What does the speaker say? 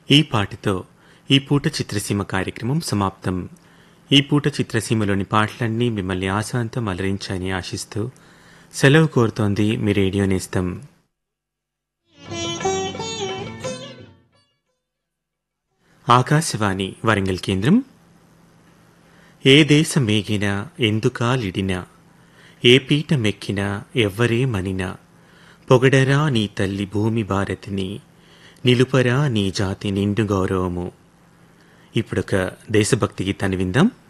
ఈ పాటతో ఈ పూట చిత్రసీమ కార్యక్రమం సమాప్తం ఈ పూట చిత్రసీమలోని పాటలన్నీ మిమ్మల్ని ఆశాంతం అలరించాయని ఆశిస్తూ సెలవు కోరుతోంది మీ రేడియో నేస్తం ఆకాశవాణి వరంగల్ కేంద్రం ఏ దేశమేగినా ఎందుకాలిడినా ఏ పీఠమెక్కినా ఎవ్వరే మనినా పొగడరా నీ తల్లి భూమి భారతిని నిలుపరా నీ జాతి నిండు గౌరవము ఇప్పుడొక దేశభక్తి గీతాన్ని విందాం